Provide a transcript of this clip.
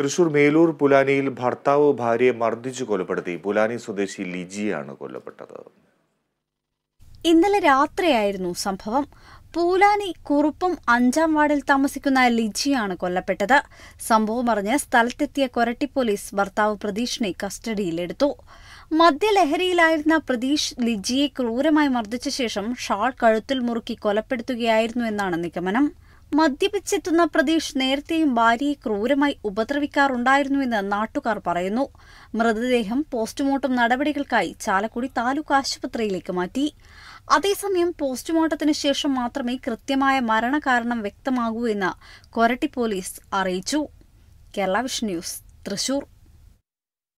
തൃശൂർ മേലൂർ പുലാനിയിൽ ഭർത്താവ് ഭാര്യയെ മർദ്ദിച്ചു കൊലപ്പെടുത്തി പുലാനി സ്വദേശി ലിജിയാണ് കൊല്ലപ്പെട്ടത് ഇന്നലെ രാത്രിയായിരുന്നു സംഭവം പൂലാനി കുറുപ്പം അഞ്ചാം വാർഡിൽ താമസിക്കുന്ന ലിജിയാണ് കൊല്ലപ്പെട്ടത് സംഭവം അറിഞ്ഞ് സ്ഥലത്തെത്തിയ കൊരട്ടി പോലീസ് ഭർത്താവ് പ്രതീഷിനെ കസ്റ്റഡിയിലെടുത്തു മദ്യലഹരിയിലായിരുന്ന പ്രതീഷ് ലിജിയെ ക്രൂരമായി മർദ്ദിച്ച ശേഷം ഷാൾ കഴുത്തിൽ മുറുക്കി കൊലപ്പെടുത്തുകയായിരുന്നു എന്നാണ് നിഗമനം മദ്യപിച്ചെത്തുന്ന പ്രതീഷ് നേരത്തെയും ഭാര്യയെ ക്രൂരമായി ഉപദ്രവിക്കാറുണ്ടായിരുന്നുവെന്ന് നാട്ടുകാർ പറയുന്നു മൃതദേഹം പോസ്റ്റ്മോർട്ടം നടപടികൾക്കായി ചാലക്കുടി താലൂക്ക് ആശുപത്രിയിലേക്ക് മാറ്റി അതേസമയം പോസ്റ്റ്മോർട്ടത്തിന് ശേഷം മാത്രമേ കൃത്യമായ മരണകാരണം വ്യക്തമാകൂ എന്ന് കൊരട്ടി പോലീസ് അറിയിച്ചു കേരള വിഷൻ ന്യൂസ് തൃശൂർ